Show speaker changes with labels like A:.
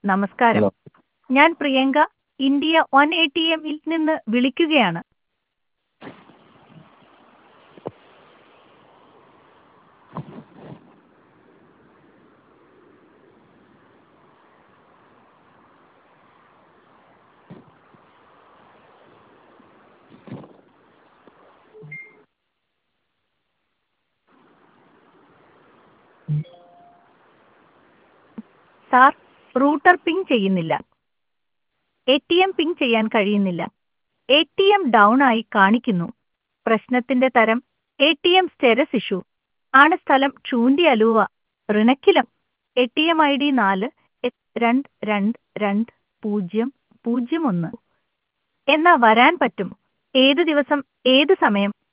A: നമസ്കാരം
B: ഹലോ
A: ഞാൻ Priyanka India one A T എമ്മിൽ നിന്ന് വിളിക്കുകയാണ് സാർ റൂട്ടർ പിങ് ചെയ്യുന്നില്ല എ ടി എം പിങ് ചെയ്യാൻ കഴിയുന്നില്ല എ ടി എം ഡൗൺ ആയി കാണിക്കുന്നു പ്രശ്നത്തിന്റെ തരം A T M status issue ആണ് സ്ഥലം ചൂണ്ടിയലൂവ റിണക്കിലം A T M I D നാല് എ- രണ്ട് രണ്ട് രണ്ട് പൂജ്യം പൂജ്യം ഒന്ന് എന്നാ വരാൻ പറ്റും ഏത് ദിവസം ഏത് സമയം